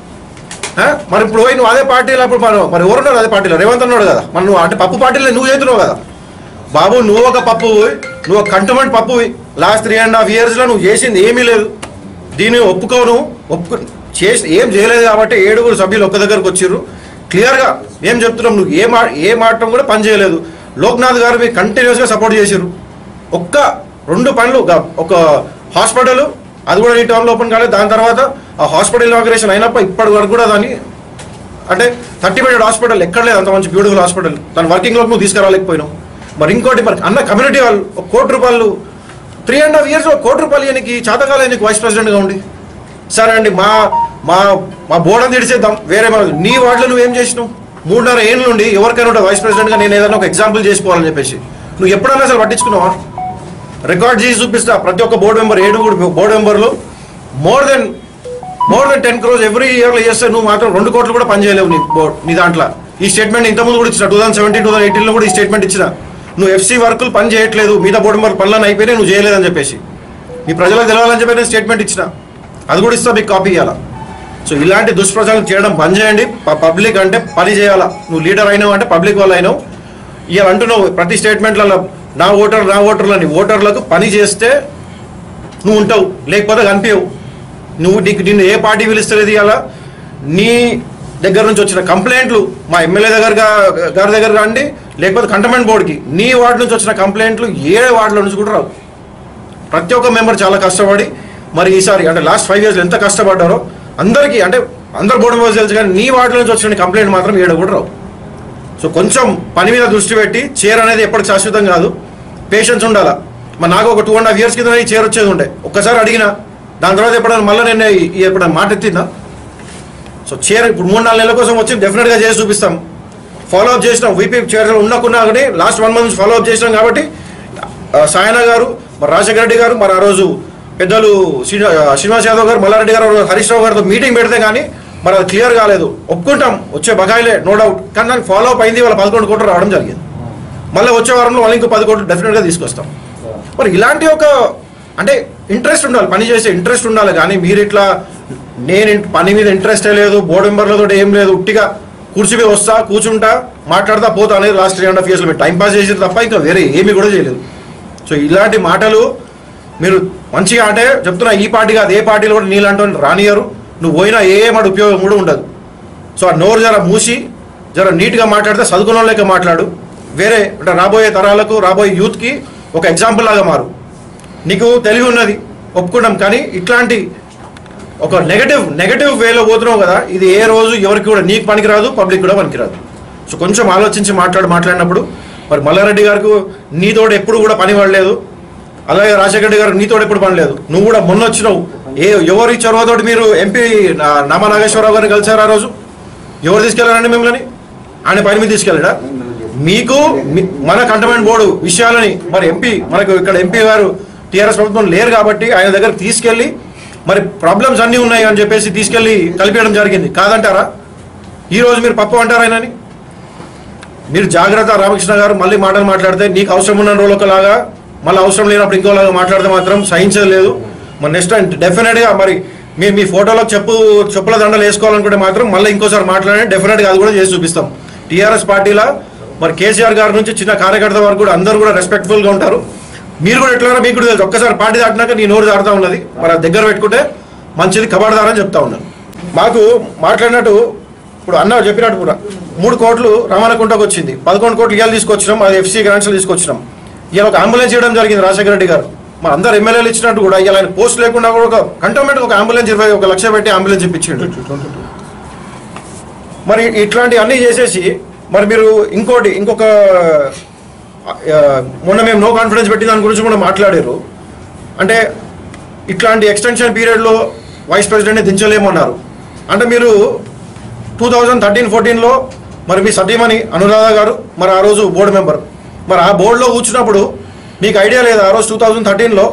ఆ? మరి ఇప్పుడు పోయి నువ్వు అదే పార్టీలో అప్పుడు మరి మరి ఎవరున్నారు అదే పార్టీలో రేవంత్ అన్నాడు కదా మరి నువ్వు అంటే పప్పు పార్టీలో నువ్వు చేస్తున్నావు కదా బాబు నువ్వు ఒక పప్పు నువ్వు ఒక కంటమెంట్ పప్పు లాస్ట్ త్రీ అండ్ హాఫ్ ఇయర్స్లో నువ్వు చేసింది ఏమీ లేదు దీన్ని ఒప్పుకోను ఒప్పుకు చేసి ఏం చేయలేదు కాబట్టి ఏడుగురు సభ్యులు ఒక్క దగ్గరకు వచ్చిర్రు క్లియర్గా ఏం చెప్తున్నాం నువ్వు ఏ మా ఏ మాటం కూడా పని చేయలేదు లోక్నాథ్ గారు మీకు కంటిన్యూస్గా సపోర్ట్ చేసిర్రు ఒక్క రెండు పనులు గ- ఒక హాస్పిటల్ అది కూడా ఈ టర్మ్లో ఓపెన్ కాలేదు దాని తర్వాత ఆ హాస్పిటల్ ఇనాగ్రేషన్ అయినప్పుడు ఇప్పటి వరకు కూడా దాన్ని అంటే థర్టీ బెడెడ్ హాస్పిటల్ ఎక్కడ లేదు అంత మంచి బ్యూటిఫుల్ హాస్పిటల్ దాని వర్కింగ్లోకి నువ్వు తీసుకురాలేకపోయినావు మరి ఇంకోటి మరి అన్న కమ్యూనిటీ వాళ్ళు ఒక కోటి రూపాయలు త్రీ అండ్ హాఫ్ ఇయర్స్ కోటి రూపాయలు ఇయనికి చాతకాల నీకు వైస్ ప్రెసిడెంట్గా ఉండి సరే అండి మా మా మా బోర్డని తిడిచేద్దాం వేరే మా నీ వార్డులో నువ్వు ఏం చేసినావు మూడున్నర ఏళ్ళ నుండి ఎవరికైనా ఉంటే వైస్ ప్రెసిడెంట్గా నేను ఏదైనా ఒక ఎగ్జాంపుల్ చేసుకోవాలని చెప్పేసి నువ్వు ఎప్పుడైనా అసలు పట్టించుకున్నావా రికార్డ్ చేసి చూపిస్తా ప్రతి ఒక్క బోర్డు మెంబర్ ఏడుగురు బోర్డు మెంబర్లు more than more than ten crores every ఇయర్లో చేస్తే నువ్వు మాత్రం రెండు కోట్లు కూడా పనిచేయలేవు నీ బోర్డ్ నీ దాంట్లో ఈ స్టేట్మెంట్ ఇంతకుముందు కూడా ఇచ్చిన two thousand seventeen two thousand ఎయిటీన్లో కూడా ఈ స్టేట్మెంట్ ఇచ్చిన నువ్వు ఎఫ్సీ వర్కులు పని చేయట్లేదు మిగతా బోర్డు మెంబర్ పనులను అయిపోయినాయి నువ్వు చేయలేదని చెప్పేసి మీ ప్రజలకు తెలవాలని చెప్పి నేను స్టేట్మెంట్ ఇచ్చిన అది కూడా ఇస్తా మీకు కాపీ ఇవ్వాలా సో ఇలాంటి దుష్ప్రచారం చేయడం బంద్ చేయండి పబ్లిక్ అంటే పని చేయాలా నువ్వు లీడర్ అయినావు అంటే పబ్లిక్ వాళ్ళు అయినావు ఇవాళ అంటున్నావు ప్రతి స్టేట్మెంట్లలో నా ఓటర్ నా ఓటర్లని ఓటర్లకు పని చేస్తే నువ్వు ఉంటావు లేకపోతే కనిపించవు నువ్వు నీకు నిన్ను ఏ పార్టీ పిలుస్తలేదు ఇవాళ నీ దగ్గర నుంచి వచ్చిన కంప్లైంట్లు మా ఎమ్మెల్యే దగ్గర గా- గారి దగ్గర రండి లేకపోతే కంటోన్మెంట్ బోర్డుకి నీ వార్డు నుంచి వచ్చిన కంప్లైంట్లు ఏ వార్డులో నుంచి కూడా రావు ప్రతి ఒక్క మెంబర్ చాలా కష్టపడి మరి ఈసారి అంటే లాస్ట్ ఫైవ్ ఇయర్స్ ఎంత కష్టపడ్డారో అందరికీ అంటే అందరు బోర్డు మెంబర్స్ తెలుసు కానీ నీ వార్డులో నుంచి వచ్చిన కంప్లైంట్ మాత్రం ఏడు కూడా రావు సో కొంచెం పని మీద దృష్టి పెట్టి చైర్ అనేది ఎప్పటికి శాశ్వతం కాదు పేషెన్స్ ఉండాలా మరి నాకు ఒక టూ అండ్ హాఫ్ ఇయర్స్ కింద ఈ చైర్ వచ్చేది ఉండే ఒక్కసారి అడిగినా దాని తర్వాత ఎప్పుడైనా మళ్ళీ నేను ఈ- ఈ ఎప్పుడైనా మాట ఎత్తిందా సో చైర్ ఇప్పుడు మూడు నాలుగు నెలల కోసం వచ్చి డెఫినెట్గా చేసి చూపిస్తాం ఫాలో అప్ చేసినాం వీపీ చైర్ ఉండకున్నా కానీ last one month follow up చేసినాం కాబట్టి ఆ, సాయన గారు మరి రాజశేఖర రెడ్డి గారు మరి ఆ రోజు పెద్దలు శ్రీనివా శ్రీనివాస్ యాదవ్ గారు మల్లారెడ్డి గారు హరీష్ రావు గారితో మీటింగ్ పెడితే కానీ మరి అది క్లియర్ కాలేదు ఒప్పుకుంటాం వచ్చే బకాయిలే నో డౌట్ కానీ దానికి ఫాలో అప్ అయింది వాళ్ళ పదకొండు కోట్లు రావడం జరిగింది మళ్ళీ వచ్చే వారంలో మళ్ళీ ఇంకో పది కోట్లు డెఫినెట్గా తీసుకొస్తాం మరి ఇలాంటి ఒక అంటే ఇంట్రెస్ట్ ఉండాలి పని చేసే ఇంట్రెస్ట్ ఉండాలి కానీ మీరు ఇట్లా నేను ఇంట్- పని మీద ఇంట్రెస్టే లేదు బోర్డు మెంబర్లతో ఏం లేదు ఉట్టిగా కూర్చు మీద వస్తా కూర్చుంటా మాట్లాడతా పోతా అనేది లాస్ట్ త్రీ అండ్ హాఫ్ ఇయర్స్లో మీరు టైం పాస్ చేసేది తప్ప ఇంకా వేరే ఏమీ కూడా చేయలేదు సో ఇలాంటి మాటలు మీరు మంచిగా అంటే చెప్తున్నా ఈ పార్టీ కాదు ఏ పార్టీలో కూడా నీలాంటి వాళ్ళని రానియరు నువ్వు పోయినా ఏ మాట ఉపయోగం కూడా ఉండదు సో ఆ నోరు జర మూసి జర నీట్గా మాట్లాడితే చదువుకున్న లేక మాట్లాడు వేరే అంటే రాబోయే తరాలకు రాబోయే యూత్కి ఒక ఎగ్జాంపుల్ లాగా మారు నీకు తెలివి ఉన్నది ఒప్పుకున్నాం కానీ ఇట్లాంటి ఒక నెగటివ్ నెగటివ్ వేలో పోతున్నావు కదా ఇది ఏ రోజు ఎవరికి కూడా నీకు పనికిరాదు పబ్లిక్ కూడా పనికిరాదు సో కొంచెం ఆలోచించి మాట్లాడి మాట్లాడినప్పుడు మరి మల్లారెడ్డి గారికి నీతోడు ఎప్పుడు కూడా పని పడలేదు అలాగే రాజశేఖర రెడ్డి గారు నీతోడు ఎప్పుడు పని లేదు నువ్వు కూడా మొన్న వచ్చినావు ఏ ఎవరి చొరవతోటి మీరు ఎంపీ నామ నాగేశ్వరరావు గారిని కలిసారు ఆ రోజు ఎవరు తీసుకెళ్లారండి మిమ్మల్ని ఆయన పని మీద తీసుకెళ్ళాడా మీకు మీ- మన కంటోన్మెంట్ బోర్డు విషయాలని మరి ఎంపీ మనకు ఇక్కడ ఎంపీ గారు టీఆర్ఎస్ ప్రభుత్వం లేరు కాబట్టి ఆయన దగ్గర తీసుకెళ్ళి మరి ప్రాబ్లమ్స్ అన్నీ ఉన్నాయి అని చెప్పేసి తీసుకెళ్ళి కలిపేయడం జరిగింది కాదంటారా ఈ రోజు మీరు పప్పు అంటారా ఆయనని మీరు జాగ్రత్త రామకృష్ణ గారు మళ్ళీ మాటలు మాట్లాడితే నీకు అవసరం ఉన్న రోజు ఒకలాగా మళ్ళీ అవసరం లేనప్పుడు ఇంకోలాగా మాట్లాడితే మాత్రం సహించేది లేదు మరి నెక్స్ట్ టైం డెఫినెట్గా మరి మీరు మీ ఫోటోలకు చెప్పు చెప్పుల దండలు వేసుకోవాలనుకుంటే మాత్రం మళ్ళీ ఇంకోసారి మాట్లాడి డెఫినెట్గా అది కూడా చేసి చూపిస్తాం టీఆర్ఎస్ పార్టీలో మరి కేసీఆర్ గారి నుంచి చిన్న కార్యకర్త వరకు కూడా అందరూ కూడా రెస్పెక్ట్ఫుల్గా ఉంటారు మీరు కూడా ఎట్లా మీకు కూడా తెలుసు ఒక్కసారి పార్టీ దాటినాక నీ నోరు దాడుతూ ఉన్నది మరి అది దగ్గర పెట్టుకుంటే మంచిది కబడదారని చెప్తా ఉన్నాను మాకు మాట్లాడినట్టు ఇప్పుడు అన్న చెప్పినట్టు కూడా మూడు కోట్లు రవాణాకుంటకు వచ్చింది పదకొండు కోట్లు ఇవాళ తీసుకొచ్చినాం అది ఎఫ్సీ గ్రాంట్స్ తీసుకొచ్చినాం ఇవాళ ఒక అంబులెన్స్ ఇవ్వడం జరిగింది రాజశేఖర రెడ్డి గారు మరి అందరు ఎమ్మెల్యేలు ఇచ్చినట్టు కూడా ఇవాళ ఆయన పోస్ట్ లేకుండా కూడా ఒక కంటోన్మెంట్ ఒక అంబులెన్స్ ఇరవై ఒక లక్ష పెట్టి అంబులెన్స్ ఇప్పించిండు మరి ఇట్లాంటి అన్నీ చేసేసి మరి మీరు ఇంకోటి ఇంకొక ఆ, మొన్న మేము నో కాన్ఫిడెన్స్ పెట్టి దాని గురించి కూడా మాట్లాడారు అంటే ఇట్లాంటి ఎక్స్టెన్షన్ పీరియడ్లో వైస్ ప్రెసిడెంట్ని దించలేమన్నారు అంటే మీరు టూ థౌజండ్ థర్టీన్ ఫోర్టీన్లో మరి మీ సతీమణి అనురాధ గారు మరి ఆ రోజు బోర్డు మెంబర్ మరి ఆ బోర్డులో కూర్చున్నప్పుడు మీకు ఐడియా లేదు ఆ రోజు టూ థౌజండ్ థర్టీన్లో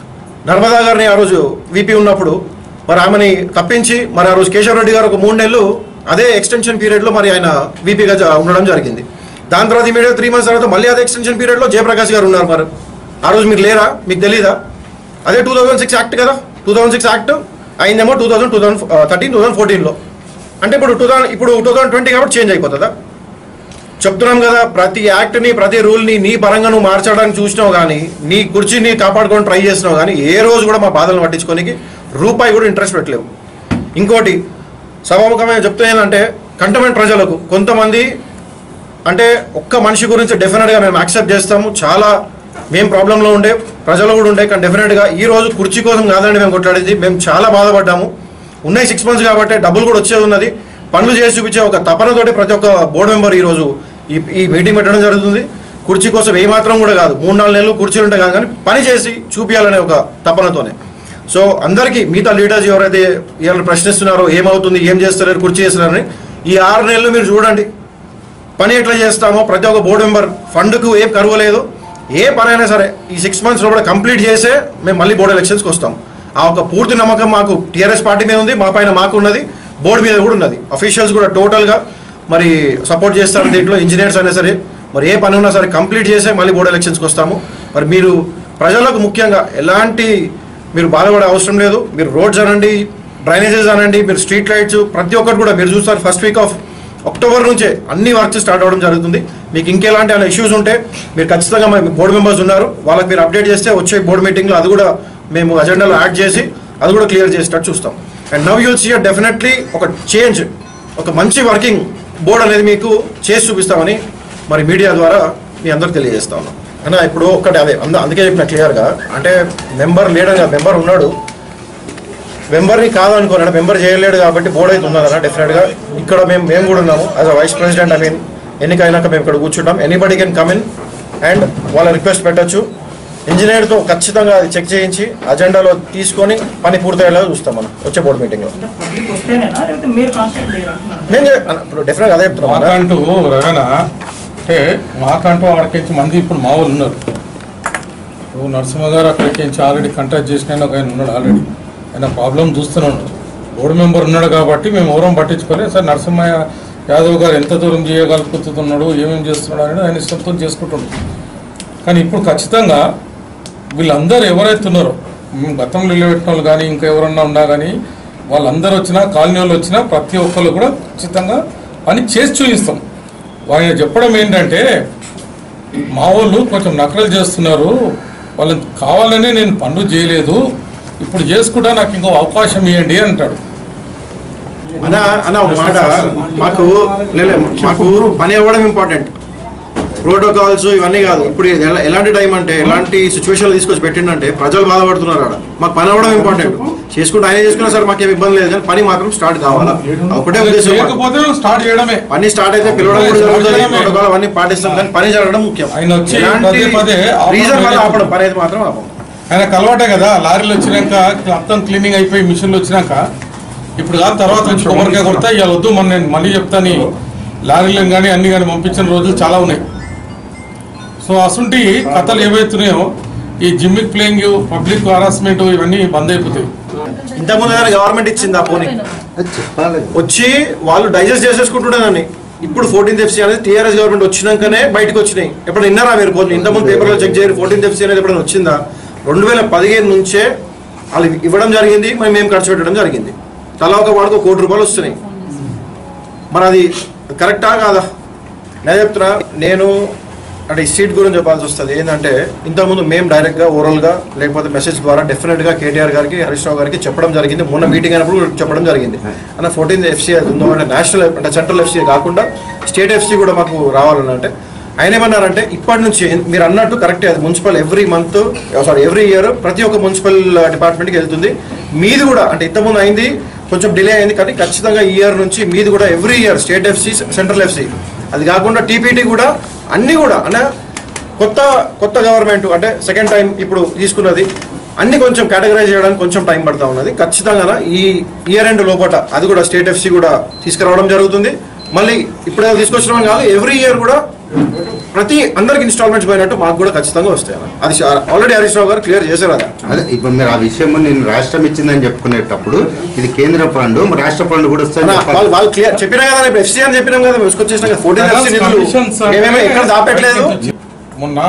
నర్మదా గారిని ఆ రోజు వీపీ ఉన్నప్పుడు మరి ఆమెని తప్పించి మరి ఆ రోజు కేశవరెడ్డి గారు ఒక మూడు నెలలు అదే ఎక్స్టెన్షన్ పీరియడ్లో మరి ఆయన వీపీగా జ- ఉండడం జరిగింది దాని తర్వాత ఇమీడియట్ త్రీ మంత్స్ తర్వాత మళ్ళీ అదే ఎక్స్టెన్షన్ పీరియడ్లో జయప్రకాష్ గారు ఉన్నారు మరి ఆ రోజు మీరు లేరా మీకు తెలీదా అదే టూ థౌజండ్ సిక్స్ యాక్ట్ కదా టూ థౌజండ్ సిక్స్ యాక్ట్ అయిందేమో two thousand two thousand thirteen two thousand ఫోర్టీన్లో అంటే ఇప్పుడు టూ థౌసండ్ ఇప్పుడు టూ థౌసండ్ ట్వంటీ కాబట్టి చేంజ్ అయిపోతుందా చెప్తున్నాం కదా ప్రతి యాక్ట్ని ప్రతి రూల్ని నీ పరంగా నువ్వు మార్చడానికి చూసినావు కానీ నీ కుర్చీని కాపాడుకొని ట్రై చేసినావు కానీ ఏ రోజు కూడా మా బాధలు పట్టించుకోనికి రూపాయి కూడా ఇంట్రెస్ట్ పెట్టలేవు ఇంకోటి సభాముఖమైన చెప్తే ఏంటంటే కంటమెంట్ ప్రజలకు కొంతమంది అంటే ఒక్క మనిషి గురించి డెఫినెట్గా మేము యాక్సెప్ట్ చేస్తాము చాలా మేము ప్రాబ్లంలో ఉండే ప్రజలు కూడా ఉండే కానీ డెఫినెట్గా ఈ రోజు కుర్చీ కోసం కాదండి మేము కొట్లాడేది మేము చాలా బాధపడ్డాము ఉన్నాయి సిక్స్ మంత్స్ కాబట్టి డబ్బులు కూడా వచ్చేది ఉన్నది పనులు చేసి చూపించే ఒక తపనతోటి ప్రతి ఒక్క బోర్డు మెంబర్ ఈ రోజు ఈ ఈ మీటింగ్ పెట్టడం జరుగుతుంది కుర్చీ కోసం ఏమాత్రం కూడా కాదు మూడు నాలుగు నెలలు కుర్చీలు ఉంటాయి కాదు కానీ పని చేసి చూపించాలనే ఒక తపనతోనే సో అందరికీ మిగతా లీడర్స్ ఎవరైతే ఇవాళ ప్రశ్నిస్తున్నారో ఏమవుతుంది ఏం చేస్తున్నారు కుర్చీ చేస్తున్నారని ఈ ఆరు నెలలు మీరు చూడండి పని ఎట్లా చేస్తామో ప్రతి ఒక్క బోర్డు మెంబర్ ఫండ్కు ఏం కరువు లేదు ఏ పని అయినా సరే ఈ సిక్స్ మంత్స్ లోపల కంప్లీట్ చేసే మేము మళ్ళీ బోర్డు ఎలక్షన్స్కి వస్తాం ఆ ఒక పూర్తి నమ్మకం మాకు టీఆర్ఎస్ పార్టీ మీద ఉంది మా పైన మాకు ఉన్నది బోర్డు మీద కూడా ఉన్నది అఫీషియల్స్ కూడా టోటల్గా మరి సపోర్ట్ చేస్తారు దీంట్లో ఇంజనీర్స్ అయినా సరే మరి ఏ పని ఉన్నా సరే కంప్లీట్ చేసే మళ్ళీ బోర్డు ఎలక్షన్స్కి వస్తాము మరి మీరు ప్రజలకు ముఖ్యంగా ఎలాంటి మీరు బాధపడే అవసరం లేదు మీరు రోడ్స్ అనండి డ్రైనేజెస్ అనండి మీరు స్ట్రీట్ లైట్స్ ప్రతి ఒక్కటి కూడా మీరు చూస్తారు ఫస్ట్ వీక్ ఆఫ్ అక్టోబర్ నుంచే అన్ని వర్క్స్ స్టార్ట్ అవ్వడం జరుగుతుంది మీకు ఇంకెలాంటి అలా ఇష్యూస్ ఉంటే మీరు ఖచ్చితంగా మా బోర్డు మెంబర్స్ ఉన్నారు వాళ్ళకి మీరు అప్డేట్ చేస్తే వచ్చే బోర్డు మీటింగ్లో అది కూడా మేము అజెండాలో యాడ్ చేసి అది కూడా క్లియర్ చేసేటట్టు చూస్తాం and now you'll see definitely ఒక చేంజ్ ఒక మంచి వర్కింగ్ బోర్డు అనేది మీకు చేసి చూపిస్తామని మరి మీడియా ద్వారా మీ అందరికి తెలియజేస్తా ఉన్నాం అన్న ఇప్పుడు ఒక్కటి అదే అంద అందుకే చెప్పిన క్లియర్గా అంటే మెంబర్ లీడర్గా మెంబర్ ఉన్నాడు మెంబర్ని కాదనుకోను మెంబర్ చేయలేడు కాబట్టి బోర్డు అయితే ఉన్నదన్న డెఫినెట్గా ఇక్కడ మేము మేము కూడా ఉన్నాము as a vice president I mean ఎన్నికైనాక మేము ఇక్కడ కూర్చుంటాం anybody can come in and వాళ్ళ రిక్వెస్ట్ పెట్టొచ్చు ఇంజనీర్తో ఖచ్చితంగా అది చెక్ చేయించి అజెండాలో తీసుకొని పని పూర్తయ్యేలా చూస్తాం మనం వచ్చే బోర్డు మీటింగ్లో పబ్లిక్ వస్తేనేనా లేకపోతే మీరు కాన్సెప్ట్ చేయాలంటున్నారు నేను చెప్- అన్న, ఇప్పుడు డెఫినెట్గా అదే చెప్తున్నాం అన్న. మాకంటూ రగన అంటే మాకంటూ ఆడికించి మంది ఇప్పుడు మా వాళ్ళు ఉన్నారు ఇప్పుడు నరసింహ గారు అక్కడికి ఆల్రెడీ కాంటాక్ట్ చేసిన ఒక ఆయన ఉన్నాడు ఆల్రెడీ ఆయన ప్రాబ్లం చూస్తున్నాడు బోర్డు మెంబర్ ఉన్నాడు కాబట్టి మేము ఎవరం పట్టించుకోలేదు సార్ నరసింహ యాదవ్ గారు ఎంత దూరం చేయగలుగుతున్నాడు ఏమేమి చేస్తున్నాడు అనేది ఆయన ఇష్టంతో చేసుకుంటున్నాడు కానీ ఇప్పుడు ఖచ్చితంగా వీళ్ళందరూ ఎవరైతే ఉన్నారో మేము గతంలో నిలబెట్టిన వాళ్ళు కానీ ఇంకా ఎవరన్నా ఉన్నా కానీ వాళ్ళందరూ వచ్చినా కాలనీ వాళ్ళు వచ్చినా ప్రతి ఒక్కళ్ళు కూడా ఖచ్చితంగా పని చేసి చూపిస్తాం ఆయన చెప్పడం ఏంటంటే మా వాళ్ళు కొంచెం నకలు చేస్తున్నారు వాళ్ళని కావాలనే నేను పనులు చేయలేదు ఇప్పుడు చేసుకుంటా నాకు ఇంకో అవకాశం ఇవ్వండి అంటాడు అన్న అన్న ఒక మాట మాకు లేలే, మాకు పని అవ్వడం ఇంపార్టెంట్ ప్రోటోకాల్స్ ఇవన్నీ కాదు ఇప్పుడు ఇది ఎలా- ఎలాంటి టైం అంటే ఎలాంటి సిచ్యువేషన్ తీసుకొచ్చి పెట్టిండంటే ప్రజలు బాధపడుతున్నారు ఆడ మాకు పని అవ్వడం ఇంపార్టెంట్ చేసుకుంటే ఆయన చేసుకున్నా సార్ మాకేం ఇబ్బంది లేదు కానీ పని మాత్రం స్టార్ట్ కావాలా ఒకటే ఉద్దేశం మాకు. లేకపోతే స్టార్ట్ చేయడమే పని స్టార్ట్ అయితే పిలవడం కూడా స్టార్ట్ జరుగుతుంది చేయడమే. ప్రోటోకాల్ అవన్నీ పాటిస్తాం కానీ పని జరగడం ముఖ్యం ఆయన వచ్చి ఎలాంటి పదే పదే ఆపడం రీజన్ వల్ల లేదు. ఆపడం పని అయితే మాత్రం ఆపం ఆయనకు అలవాటే కదా లారీలు వచ్చినాక మొత్తం క్లీనింగ్ అయిపోయి మిషన్లు వచ్చినాక ఇప్పుడు కాదు తర్వాత వచ్చి కొబ్బరికాయ కొడతా ఇవాళ వద్దు మన నేను మళ్ళీ చెప్తాను లారీలను కానీ అన్ని కానీ పంపించిన రోజులు చాలా ఉన్నాయి సో అసుంటి కథలు ఏవైతున్నాయో ఈ జిమ్మిక్ ప్లేయింగ్ పబ్లిక్ హరాస్మెంట్ ఇవన్నీ బంద్ అయిపోతాయి ఇంతకుముందు కానీ గవర్నమెంట్ ఇచ్చింది ఆ పోనీ వచ్చి వాళ్ళు డైజెస్ట్ చేసేసుకుంటుండేదాన్ని ఇప్పుడు ఫోర్టీన్త్ ఎఫ్సీ అనేది టీఆర్ఎస్ గవర్నమెంట్ వచ్చినాకనే బయటకు వచ్చినాయి ఎప్పుడు విన్నారా మీరు పోనీ ఇంతకుముందు పేపర్లో చెక్ చేయరు ఫోర్టీన్త్ ఎఫ్సీ అనేది ఎప్పుడైనా వచ్చిందా రెండు వేల పదిహేను నుంచే వాళ్ళు ఇవ్వడం జరిగింది మరి మేము ఖర్చు పెట్టడం జరిగింది తలా ఒక వాడికి ఒక కోటి రూపాయలు వస్తున్నాయి మరి అది కరెక్టా కాదా నేను చెప్తున్నా నేను అంటే ఈ సీట్ గురించి చెప్పాల్సి వస్తుంది ఏంటంటే ఇంతకుముందు మేము డైరెక్ట్గా ఓరల్గా లేకపోతే మెసేజ్ ద్వారా డెఫినెట్గా కేటీఆర్ గారికి హరీష్ రావు గారికి చెప్పడం జరిగింది మొన్న మీటింగ్ అయినప్పుడు కూడా చెప్పడం జరిగింది అన్న ఫోర్టీన్త్ ఎఫ్సీ అది ఉందో అంటే నేషనల్ అంటే సెంట్రల్ ఎఫ్సీ కాకుండా స్టేట్ ఎఫ్సీ కూడా మాకు రావాలని అంటే ఆయన ఏమన్నారంటే ఇప్పటి నుంచి మీరు అన్నట్టు కరెక్టే అది municipal every month sorry every year ప్రతి ఒక్క మున్సిపల్ డిపార్ట్మెంట్కి వెళ్తుంది మీది కూడా అంటే ఇంతకుముందు అయింది కొంచెం డిలే అయింది కానీ ఖచ్చితంగా ఈ ఇయర్ నుంచి మీది కూడా every year state FC central FC అది కాకుండా టీపీటీ కూడా అన్నీ కూడా అంటే కొత్త కొత్త గవర్నమెంట్ అంటే సెకండ్ టైం ఇప్పుడు తీసుకున్నది అన్ని కొంచెం కేటగరైజ్ చేయడానికి కొంచెం టైం పడతా ఉన్నది ఖచ్చితంగా ఈ ఇయర్ ఎండ్ లోపల అది కూడా స్టేట్ ఎఫ్సీ కూడా తీసుకురావడం జరుగుతుంది మళ్ళీ ఇప్పుడే తీసుకొచ్చడం కాదు ఎవ్రీ ఇయర్ కూడా ప్రతి అందరికి ఇన్స్టాల్మెంట్స్ పోయినట్టు మాకు కూడా ఖచ్చితంగా వస్తాయి అన్న. అది ఆల్రెడీ హరీష్ రావు గారు క్లియర్ చేశారు అది అదే ఇప్పుడు మీరు ఆ విషయం నేను రాష్ట్రం ఇచ్చిందని చెప్పుకునేటప్పుడు ఇది కేంద్ర ఫండ్ మరి రాష్ట్ర ఫండ్ కూడా వస్తుంది అన్న, వాళ్ళు వాళ్ళు క్లియర్ చెప్పినా కదా ఇప్పుడు ఎఫ్సీ అని చెప్పినాం కదా మేము తీసుకొచ్చేసినాం కదా ఫోర్టీన్ ఎఫ్సీ నిధులు Conditions అంటే మేమేమో ఎక్కడ దాపెట్టలేదు మొన్న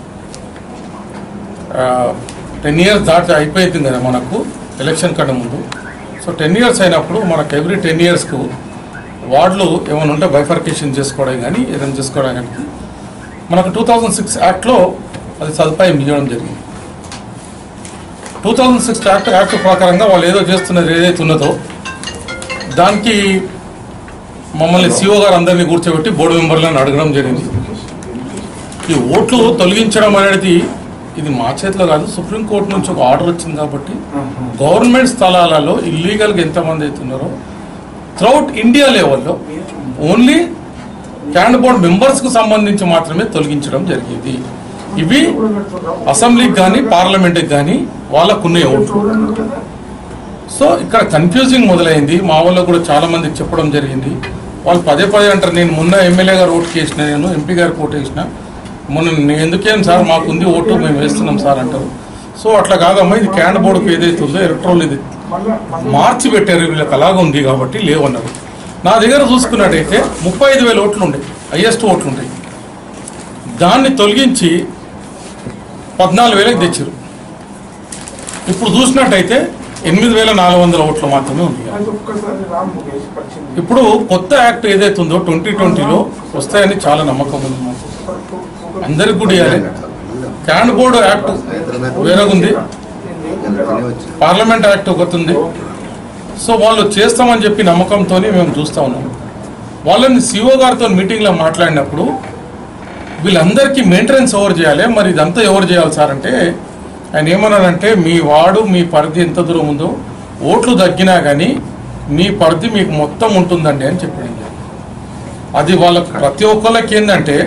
టెన్ ఇయర్స్ దాటి అయిపోయింది కదా మనకు ఎలక్షన్ కన్నా ముందు సో టెన్ ఇయర్స్ అయినప్పుడు మనకు ఎవ్రీ టెన్ ఇయర్స్కు వార్డులు ఏమైనా ఉంటే బైఫర్కేషన్ చేసుకోవడం కానీ ఏదైనా చేసుకోవడం కానీ మనకు టూ థౌజండ్ సిక్స్ యాక్ట్లో అది సదుపాయం ఇవ్వడం జరిగింది two thousand six act act ప్రకారంగా వాళ్ళు ఏదో చేస్తున్నది ఏదైతే ఉన్నదో దానికి మమ్మల్ని సిఓ గారు అందరినీ కూర్చోబెట్టి బోర్డు మెంబర్లను అడగడం జరిగింది ఈ ఓట్లు తొలగించడం అనేది ఇది మా చేతిలో కాదు సుప్రీంకోర్టు నుంచి ఒక ఆర్డర్ వచ్చింది కాబట్టి గవర్నమెంట్ స్థలాలలో ఇల్లీగల్గా ఎంతమంది అవుతున్నారో త్రౌట్ ఇండియా లెవెల్లో ఓన్లీ క్యాండ్ బోర్డ్ మెంబర్స్కు సంబంధించి మాత్రమే తొలగించడం జరిగింది ఇవి అసెంబ్లీకి కానీ పార్లమెంట్కి కానీ వాళ్ళకున్న ఓట్లు సో ఇక్కడ కన్ఫ్యూజింగ్ మొదలైంది మా వాళ్ళు కూడా చాలా మందికి చెప్పడం జరిగింది వాళ్ళు పదే పదే అంటారు నేను మొన్న ఎమ్మెల్యే గారు ఓటు వేసిన నేను ఎంపీ గారికి ఓటు వేసిన మొన్న నేను ఎందుకేం సార్ మాకు ఉంది ఓటు మేము వేస్తున్నాం సార్ అంటారు సో అట్లా కాదమ్మా ఇది క్యాండ్ బోర్డుకు ఏదైతే ఉందో ఎలక్ట్రోల్ ఇది మార్చి పెట్టారు వీళ్ళకి అలాగ ఉంది కాబట్టి లేవన్నారు నా దగ్గర చూసుకున్నట్టయితే ముప్పై ఐదు వేల ఓట్లు ఉండే హైయెస్ట్ ఓట్లు ఉంటాయి దాన్ని తొలగించి పద్నాలుగు వేలకు తెచ్చారు ఇప్పుడు చూసినట్టయితే ఎనిమిది వేల నాలుగు వందల ఓట్లు మాత్రమే ఉంది ఇప్పుడు కొత్త యాక్ట్ ఏదైతే ఉందో ట్వంటీ ట్వంటీలో వస్తాయని చాలా నమ్మకం ఉంది మాకు అందరికి కూడా ఇవ్వాలి క్యాండ్ బోర్డు యాక్ట్ వేరే ఉంది పార్లమెంట్ యాక్ట్ ఒకటి ఉంది సో వాళ్ళు చేస్తామని చెప్పి నమ్మకంతో మేము చూస్తా ఉన్నాం వాళ్ళని సిఓ గారితో మీటింగ్లో మాట్లాడినప్పుడు వీళ్ళందరికీ మెయింటెనెన్స్ ఎవరు చేయాలి మరి ఇదంతా ఎవరు చేయాలి సార్ అంటే ఆయన ఏమన్నాడంటే మీ వాడు మీ పరిధి ఎంత దూరం ఉందో ఓట్లు తగ్గినా కానీ మీ పరిధి మీకు మొత్తం ఉంటుందండి అని చెప్పాడు అది వాళ్ళకి ప్రతి ఒక్కళ్ళకి ఏంటంటే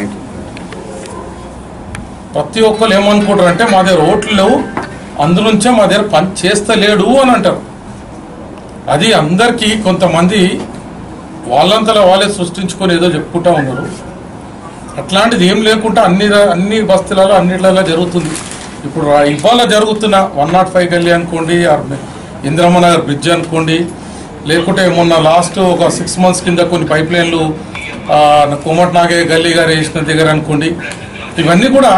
ప్రతి ఒక్కరు ఏమనుకుంటారు అంటే మా దగ్గర ఓట్లు లేవు అందునుంచే మా దగ్గర పని చేస్తలేడు అని అంటారు అది అందరికీ కొంతమంది వాళ్ళంతలో వాళ్ళే సృష్టించుకొని ఏదో చెప్పుకుంటా ఉన్నారు అట్లాంటిది ఏం లేకుండా అన్ని ర- అన్ని బస్తీలలో అన్నిట్లలో జరుగుతుంది ఇప్పుడు రా- ఇవాళ జరుగుతున్న వన్ నాట్ ఫైవ్ గల్లీ అనుకోండి ఆర్ ఇంద్రమ్మ నగర్ బ్రిడ్జ్ అనుకోండి లేకుంటే మొన్న లాస్ట్ ఒక సిక్స్ మంత్స్ కింద కొన్ని పైప్ లైన్లు ఆ, కోమటి నాగే గల్లీ గారు వేసిన దగ్గర అనుకోండి ఇవన్నీ కూడా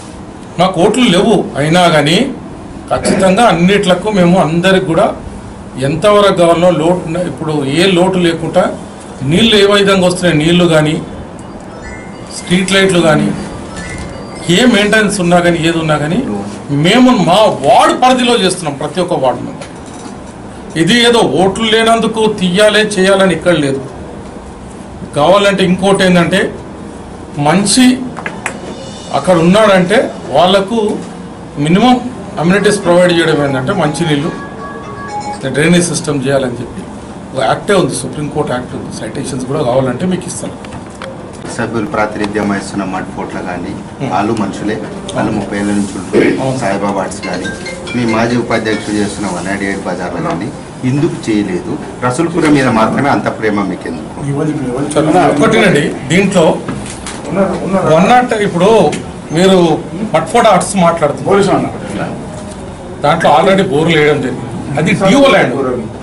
మాకు ఓట్లు లేవు అయినా కానీ ఖచ్చితంగా అన్నిట్లకు మేము అందరికి కూడా ఎంతవరకు కావాలో లోటు ఉన్న- ఇప్పుడు ఏ లోటు లేకుండా నీళ్లు ఏ విధంగా వస్తున్నాయి నీళ్లు కానీ స్ట్రీట్ లైట్లు కానీ ఏ మెయింటెనెన్స్ ఉన్నా కానీ ఏది ఉన్నా కానీ మేము మా వార్డు పరిధిలో చేస్తున్నాం ప్రతి ఒక్క వార్డు మెంబర్ ఇది ఏదో ఓట్లు లేనందుకు తీయాలే చేయాలని ఇక్కడ లేదు కావాలంటే ఇంకోటి ఏంటంటే మంచి అక్కడ ఉన్నాడంటే వాళ్ళకు మినిమం అమ్యూనిటీస్ ప్రొవైడ్ చేయడం ఏంటంటే మంచినీళ్ళు డ్రైనేజ్ సిస్టమ్ చేయాలని చెప్పి ఒక యాక్టే ఉంది సుప్రీంకోర్టు యాక్ట్ ఉంది సైటేషన్స్ కూడా కావాలంటే మీకు ఇస్తాను సభ్యులు ప్రాతినిధ్యం వహిస్తున్న మడ్ ఫోర్ట్ల కానీ వాళ్ళు మనుషులే వాళ్ళు ముప్పై ఏళ్ళ నుంచి ఉంటారు సాయిబాబా ఆర్ట్స్ కానీ మీ మాజీ ఉపాధ్యక్షుడు చేస్తున్న వన్ నాట్ ఎయిట్ బజార్లో కానీ ఎందుకు చేయలేదు రసూల్పురం మీద మాత్రమే అంత ప్రేమ మీకు ఎందుకు ఒకటినండి దీంట్లో వన్ నాట్ ఇప్పుడు మీరు పట్ఫోట ఆర్ట్స్ మాట్లాడుతున్నారు దాంట్లో ఆల్రెడీ బోర్లు వేయడం జరిగింది అది డిఓ ల్యాండ్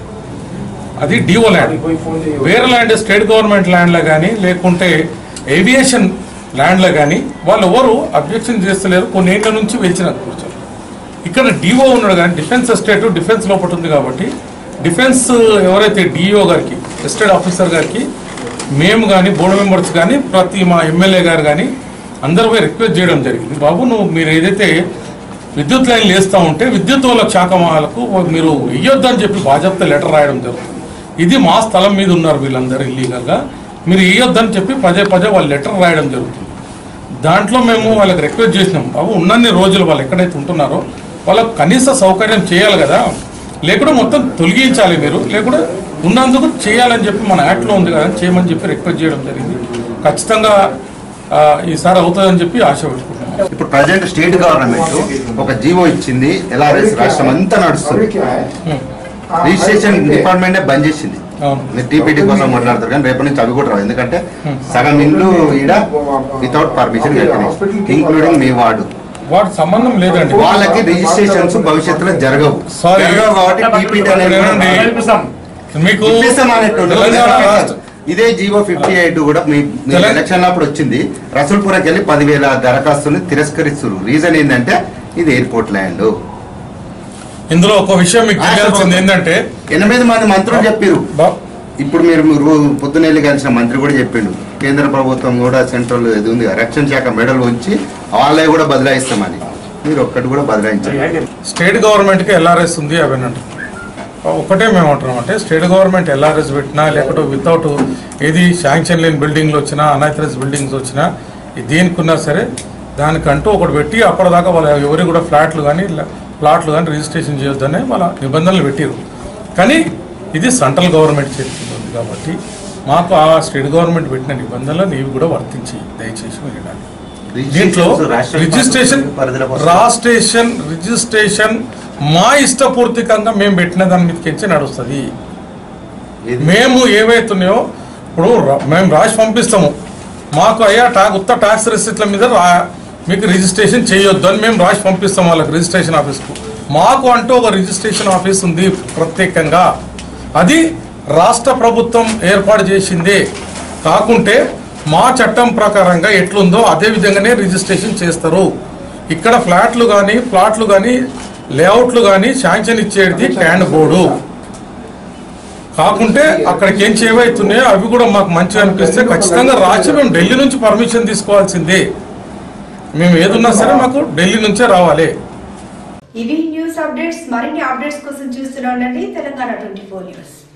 అది డిఓ ల్యాండ్ వేరే ల్యాండ్ స్టేట్ గవర్నమెంట్ ల్యాండ్లో కానీ లేకుంటే ఏవియేషన్ ల్యాండ్లో కానీ వాళ్ళు ఎవరు అబ్జెక్షన్ చేస్తలేరు కొన్ని ఏళ్ళ నుంచి వేచినారు కూర్చొని ఇక్కడ డిఓ ఉన్నాడు కానీ డిఫెన్స్ ఎస్టేట్ డిఫెన్స్ లోపల ఉంది కాబట్టి డిఫెన్స్ ఎవరైతే డిఓ గారికి ఎస్టేట్ ఆఫీసర్ గారికి మేము కానీ బోర్డు మెంబర్స్ కానీ ప్రతి మా ఎమ్మెల్యే గారు కానీ అందరూ పోయి రిక్వెస్ట్ చేయడం జరిగింది బాబు నువ్వు మీరు ఏదైతే విద్యుత్ లైన్లు వేస్తూ ఉంటే విద్యుత్ వాళ్ళ శాఖ వాళ్ళకు మీరు ఇయ్యొద్దని చెప్పి బాధ్యత లెటర్ రాయడం జరుగుతుంది ఇది మా స్థలం మీద ఉన్నారు వీళ్ళందరూ ఇల్లీగల్గా మీరు ఇయ్యొద్దని చెప్పి పదే పదే వాళ్ళు లెటర్ రాయడం జరుగుతుంది దాంట్లో మేము వాళ్ళకి రిక్వెస్ట్ చేసినాం బాబు ఉన్నన్ని రోజులు వాళ్ళు ఎక్కడైతే ఉంటున్నారో వాళ్ళకు కనీస సౌకర్యం చేయాలి కదా లేకుండా మొత్తం తొలగించాలి మీరు లేకుండా ఉన్నందుకు చేయాలని చెప్పి మన యాక్ట్లో ఉంది కదా చేయమని చెప్పి రిక్వెస్ట్ చేయడం జరిగింది ఖచ్చితంగా ఆ, ఈసారి అవుతుందని చెప్పి ఆశ పెట్టుకుంటున్నాం ఇప్పుడు ప్రజెంట్ స్టేట్ గవర్నమెంట్ ఒక జీవో ఇచ్చింది ఎల్ఆర్ఎస్ రాష్ట్రం అంతా నడుస్తుంది రిజిస్ట్రేషన్ డిపార్ట్మెంటే బంద్ చేసింది అవును మీరు టీపీటీ కోసం మాట్లాడతారు కానీ రేపటి నుంచి అవి కూడా రావు ఎందుకంటే సగం ఇల్లు ఈడ వితౌట్ పర్మిషన్ ఇంక్లూడింగ్ మీ వార్డు వాటి సంబంధం లేదండి వాళ్ళకి రిజిస్ట్రేషన్స్ భవిష్యత్తులో జరగవు Sorry. జరగవు కాబట్టి టీపీటీ అనేది మీకు ఇప్పిస్తాం అన్నట్టు. తెలంగాణ రాష్ట్ర ఇదే జీవో ఫిఫ్టీ ఎయిట్ కూడా మీ మీ తెలంగాణ- ఎలక్షన్ అప్పుడు వచ్చింది రసూల్పురకి వెళ్ళి పదివేల దరఖాస్తుని తిరస్కరిస్తున్నారు రీజన్ ఏంటంటే ఇది ఎయిర్పోర్ట్ ల్యాండ్ ఇందులో ఒక విషయం మీకు తెలియాల్సింది ఏంటంటే ఎనిమిది మంది మంత్రులు చెప్పారు బా- ఇప్పుడు మీరు మీరు పొద్దునెల్లి కలిసిన మంత్రి కూడా చెప్పిండు కేంద్ర ప్రభుత్వం కూడా సెంట్రల్ ఇది ఉంది కదా, రక్షణ శాఖ మెడల్ ఉంచి వాళ్ళే కూడా బదలాయిస్తామని మీరు ఒక్కటి కూడా బదలాయించారు స్టేట్ గవర్నమెంట్కి ఎల్ఆర్ఎస్ ఉంది అవన్నీ అంటారు ఒకటే మేము అంటున్నాం అంటే స్టేట్ గవర్నమెంట్ ఎల్ఆర్ఎస్ పెట్టినా లేకపోతే వితౌట్ ఏది శాంక్షన్ లేని బిల్డింగ్లు వచ్చినా అనాథరైజ్ బిల్డింగ్స్ వచ్చినా దేనికి ఉన్నా సరే దానికంటూ ఒకటి పెట్టి అప్పటిదాకా వాళ్ళ ఎవరు కూడా ఫ్లాట్లు కానీ ప్లాట్లు కానీ రిజిస్ట్రేషన్ చేయొద్దని వాళ్ళ నిబంధనలు పెట్టారు కానీ ఇది సెంట్రల్ గవర్నమెంట్ చేతిలో ఉంది కాబట్టి మాకు ఆ స్టేట్ గవర్నమెంట్ పెట్టిన నిబంధనలు నీవి కూడా వర్తించి దయచేసి వెళ్ళడానికి దీంట్లో రిజిస్ట్రేషన్ రాస్ట్రేషన్ రిజిస్ట్రేషన్ మా ఇష్టపూర్తికంగా మేము పెట్టిన దాని మీదకించి నడుస్తుంది మేము ఏవైతున్నాయో ఇప్పుడు ర- మేము రాసి పంపిస్తాము మాకు అయ్యా టా ఉత్త ట్యాక్స్ రిసిప్ట్ల మీద రా మీకు రిజిస్ట్రేషన్ చేయొద్దు అని మేము రాసి పంపిస్తాం వాళ్ళకి రిజిస్ట్రేషన్ ఆఫీస్కు మాకు అంటూ ఒక రిజిస్ట్రేషన్ ఆఫీస్ ఉంది ప్రత్యేకంగా అది రాష్ట్ర ప్రభుత్వం ఏర్పాటు చేసిందే కాకుంటే మా చట్టం ప్రకారంగా ఎట్లుందో అదే విధంగానే రిజిస్ట్రేషన్ చేస్తారు ఇక్కడ ఫ్లాట్లు కానీ ప్లాట్లు కానీ లేఅవుట్లు కానీ శాంక్షన్ ఇచ్చేది ట్యాండ్ బోర్డు కాకుంటే అక్కడికి ఏం చేయవైతున్నాయో అవి కూడా మాకు మంచిగా అనిపిస్తే ఖచ్చితంగా రాసి మేము ఢిల్లీ నుంచి పర్మిషన్ తీసుకోవాల్సిందే మేము ఏదున్నా సరే మాకు ఢిల్లీ నుంచే రావాలి ఇవి న్యూస్ అప్డేట్స్ మరిన్ని అప్డేట్స్ కోసం చూస్తూనే ఉండండి తెలంగాణ ట్వంటీ ఫోర్ న్యూస్